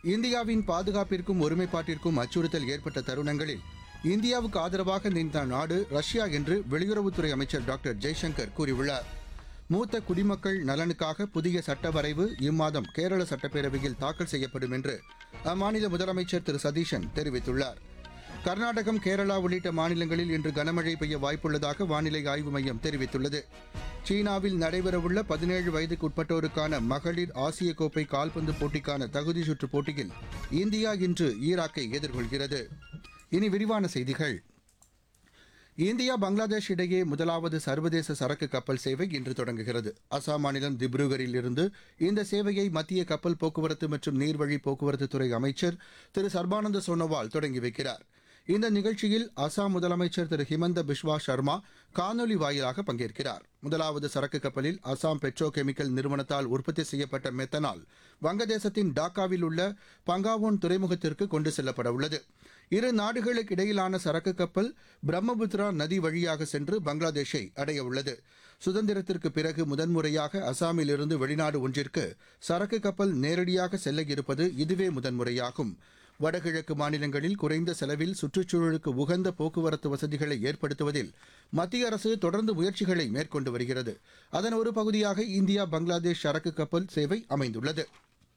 இந்தியாவின் பாதுகாப்பிற்கும் ஒருமைப்பாட்டிற்கும் அச்சுறுத்தல் ஏற்பட்ட தருணங்களில் இந்தியாவுக்கு ஆதரவாக நின்ற நாடு ரஷ்யா என்று வெளியுறவுத்துறை அமைச்சர் டாக்டர் ஜெய்சங்கர் கூறியுள்ளார் மூத்த குடிமக்கள் நலனுக்காக புதிய சட்ட வரைவு இம்மாதம் கேரள சட்டப்பேரவையில் தாக்கல் செய்யப்படும் என்று அம்மாநில முதலமைச்சர் திரு சதீஷன் தெரிவித்துள்ளார் கர்நாடகம் கேரளா உள்ளிட்ட மாநிலங்களில் இன்று கனமழை பெய்ய வாய்ப்புள்ளதாக வானிலை ஆய்வு மையம் தெரிவித்துள்ளது சீனாவில் நடைபெறவுள்ள பதினேழு வயதுக்குட்பட்டோருக்கான மகளிர் ஆசிய கோப்பை கால்பந்து போட்டிக்கான தகுதி சுற்று போட்டியில் இந்தியா இன்று ஈராக்கை எதிர்கொள்கிறது இனி விரிவான செய்திகள் இந்தியா பங்களாதேஷ் இடையே முதலாவது சர்வதேச சரக்கு கப்பல் சேவை இன்று தொடங்குகிறது அசாம் மாநிலம் திப்ருகரில் இருந்து இந்த சேவையை மத்திய கப்பல் போக்குவரத்து மற்றும் நீர்வழி போக்குவரத்து துறை அமைச்சர் திரு சர்பானந்த சோனோவால் தொடங்கி வைக்கிறார் இந்த நிகழ்ச்சியில் அசாம் முதலமைச்சர் திரு ஹிமந்த பிஸ்வா சர்மா காணொலி வாயிலாக பங்கேற்கிறார் முதலாவது சரக்கு கப்பலில் அசாம் பெட்ரோ கெமிக்கல் நிறுவனத்தால் உற்பத்தி செய்யப்பட்ட மெத்தனால் வங்கதேசத்தின் டாக்காவில் உள்ள பங்காவோன் துறைமுகத்திற்கு கொண்டு செல்லப்பட உள்ளது இரு நாடுகளுக்கு இடையிலான சரக்கு கப்பல் பிரம்மபுத்திரா நதி வழியாக சென்று பங்களாதேஷை அடைய உள்ளது சுதந்திரத்திற்கு பிறகு முதன்முறையாக அசாமில் இருந்து வெளிநாடு ஒன்றிற்கு சரக்கு கப்பல் நேரடியாக செல்ல இருப்பது இதுவே முதன்முறையாகும் வடகிழக்கு மாநிலங்களில் குறைந்த செலவில் சுற்றுச்சூழலுக்கு உகந்த போக்குவரத்து வசதிகளை ஏற்படுத்துவதில் மத்திய அரசு தொடர்ந்து முயற்சிகளை மேற்கொண்டு வருகிறது அதன் ஒரு பகுதியாக இந்தியா பங்களாதேஷ் சரக்கு கப்பல் சேவை அமைந்துள்ளது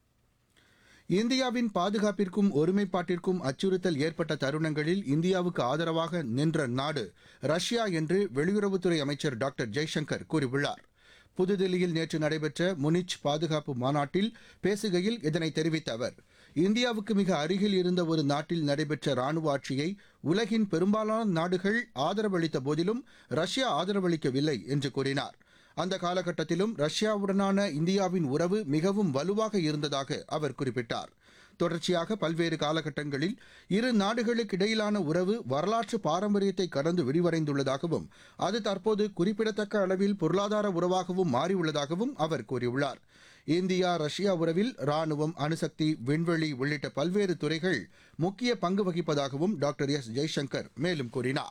இந்தியாவின் பாதுகாப்பிற்கும் ஒருமைப்பாட்டிற்கும் அச்சுறுத்தல் ஏற்பட்ட தருணங்களில் இந்தியாவுக்கு ஆதரவாக நின்ற நாடு ரஷ்யா என்று வெளியுறவுத்துறை அமைச்சர் டாக்டர் ஜெய்சங்கர் கூறியுள்ளார் புதுதில்லியில் நேற்று நடைபெற்ற முனிச் பாதுகாப்பு மாநாட்டில் பேசுகையில் இதனை தெரிவித்த அவர் இந்தியாவுக்கு மிக அருகில் இருந்த ஒரு நாட்டில் நடைபெற்ற ராணுவ ஆட்சியை உலகின் பெரும்பாலான நாடுகள் ஆதரவளித்த போதிலும் ரஷ்யா ஆதரவளிக்கவில்லை என்று கூறினார் அந்த காலகட்டத்திலும் ரஷ்யாவுடனான இந்தியாவின் உறவு மிகவும் வலுவாக இருந்ததாக அவர் குறிப்பிட்டார் தொடர்ச்சியாக பல்வேறு காலகட்டங்களில் இரு நாடுகளுக்கு இடையிலான உறவு வரலாற்று பாரம்பரியத்தை கடந்து விரிவடைந்துள்ளதாகவும் அது தற்போது குறிப்பிடத்தக்க அளவில் பொருளாதார உறவாகவும் மாறியுள்ளதாகவும் அவர் கூறியுள்ளார் இந்தியா ரஷ்யா உறவில் ராணுவம் அணுசக்தி விண்வெளி உள்ளிட்ட பல்வேறு துறைகள் முக்கிய பங்கு வகிப்பதாகவும் டாக்டர் எஸ் ஜெய்சங்கர் மேலும் கூறினார்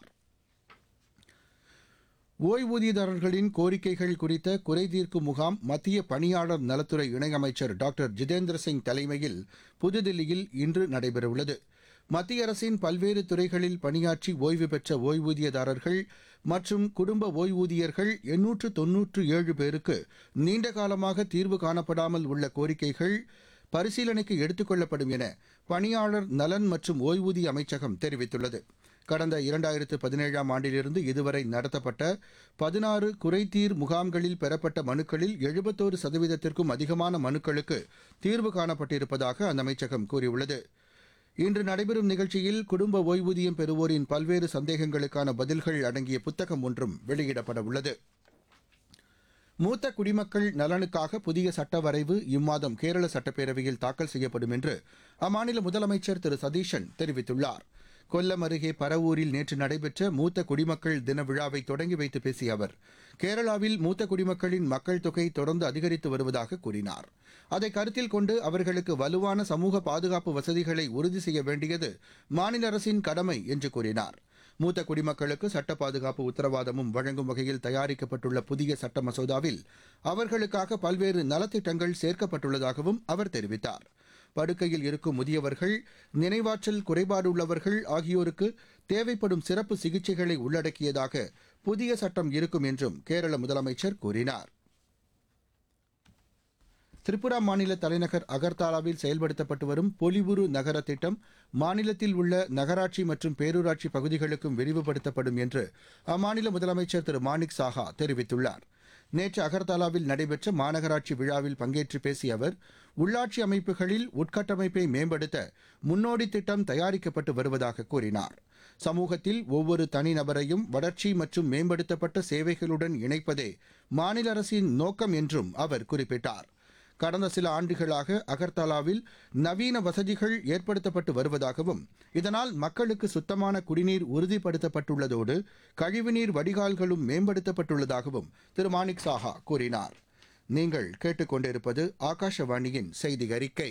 ஓய்வூதியதாரர்களின் கோரிக்கைகள் குறித்த குறைதீர்க்கும் முகாம் மத்திய பணியாளர் நலத்துறை இணையமைச்சர் டாக்டர் ஜிதேந்திர சிங் தலைமையில் புதுதில்லியில் இன்று நடைபெறவுள்ளது மத்திய அரசின் பல்வேறு துறைகளில் பணியாற்றி ஓய்வு பெற்ற ஓய்வூதியதாரர்கள் மற்றும் குடும்ப ஓய்வூதியர்கள் எண்ணூற்று தொன்னூற்று ஏழு பேருக்கு நீண்ட காலமாக தீர்வு காணப்படாமல் உள்ள கோரிக்கைகள் பரிசீலனைக்கு எடுத்துக் கொள்ளப்படும் என பணியாளர் நலன் மற்றும் ஓய்வூதிய அமைச்சகம் தெரிவித்துள்ளது கடந்த இரண்டாயிரத்து பதினேழாம் ஆண்டிலிருந்து இதுவரை நடத்தப்பட்ட பதினாறு குறைதீர் முகாம்களில் பெறப்பட்ட மனுக்களில் எழுபத்தோரு சதவீதத்திற்கும் அதிகமான மனுக்களுக்கு தீர்வு காணப்பட்டிருப்பதாக அந்த அமைச்சகம் கூறியுள்ளது இன்று நடைபெறும் நிகழ்ச்சியில் குடும்ப ஓய்வூதியம் பெறுவோரின் பல்வேறு சந்தேகங்களுக்கான பதில்கள் அடங்கிய புத்தகம் ஒன்றும் வெளியிடப்பட உள்ளது மூத்த குடிமக்கள் நலனுக்காக புதிய சட்ட வரைவு இம்மாதம் கேரள சட்டப்பேரவையில் தாக்கல் செய்யப்படும் என்று அம்மாநில முதலமைச்சர் திரு சதீஷன் தெரிவித்துள்ளார் கொல்லம் அருகே பரவூரில் நேற்று நடைபெற்ற மூத்த குடிமக்கள் தின விழாவை தொடங்கி வைத்து பேசிய அவர் கேரளாவில் மூத்த குடிமக்களின் மக்கள் தொகை தொடர்ந்து அதிகரித்து வருவதாக கூறினார் அதை கருத்தில் கொண்டு அவர்களுக்கு வலுவான சமூக பாதுகாப்பு வசதிகளை உறுதி செய்ய வேண்டியது மாநில அரசின் கடமை என்று கூறினார் மூத்த குடிமக்களுக்கு சட்ட பாதுகாப்பு உத்தரவாதமும் வழங்கும் வகையில் தயாரிக்கப்பட்டுள்ள புதிய சட்ட மசோதாவில் அவர்களுக்காக பல்வேறு நலத்திட்டங்கள் சேர்க்கப்பட்டுள்ளதாகவும் அவர் தெரிவித்தார் படுக்கையில் இருக்கும் முதியவர்கள் நினைவாற்றல் குறைபாடு உள்ளவர்கள் ஆகியோருக்கு தேவைப்படும் சிறப்பு சிகிச்சைகளை உள்ளடக்கியதாக புதிய சட்டம் இருக்கும் என்றும் கேரள முதலமைச்சர் கூறினார் திரிபுரா மாநில தலைநகர் அகர்தாலாவில் செயல்படுத்தப்பட்டு வரும் பொலிவுரு நகர திட்டம் மாநிலத்தில் உள்ள நகராட்சி மற்றும் பேரூராட்சி பகுதிகளுக்கும் விரிவுபடுத்தப்படும் என்று அம்மாநில முதலமைச்சர் திரு மாணிக் சாஹா தெரிவித்துள்ளார் நேற்று அகர்தாலாவில் நடைபெற்ற மாநகராட்சி விழாவில் பங்கேற்று பேசிய அவர் உள்ளாட்சி அமைப்புகளில் உட்கட்டமைப்பை மேம்படுத்த முன்னோடி திட்டம் தயாரிக்கப்பட்டு வருவதாக கூறினார் சமூகத்தில் ஒவ்வொரு தனிநபரையும் வளர்ச்சி மற்றும் மேம்படுத்தப்பட்ட சேவைகளுடன் இணைப்பதே மாநில அரசின் நோக்கம் என்றும் அவர் குறிப்பிட்டார் கடந்த சில ஆண்டுகளாக அகர்தலாவில் நவீன வசதிகள் ஏற்படுத்தப்பட்டு வருவதாகவும் இதனால் மக்களுக்கு சுத்தமான குடிநீர் உறுதிப்படுத்தப்பட்டுள்ளதோடு கழிவுநீர் வடிகால்களும் மேம்படுத்தப்பட்டுள்ளதாகவும் திரு மாணிக் சாஹா கூறினார் நீங்கள் கேட்டுக்கொண்டிருப்பது ஆகாஷவாணியின் செய்தி அறிக்கை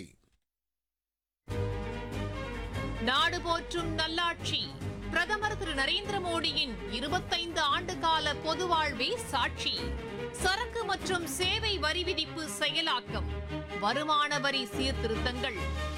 நாடு போற்றும் நல்லாட்சி பிரதமர் திரு நரேந்திர மோடியின் இருபத்தைந்து ஆண்டு கால பொது வாழ்வே சாட்சி சரக்கு மற்றும் சேவை வரி விதிப்பு செயலாக்கம் வருமான வரி சீர்திருத்தங்கள்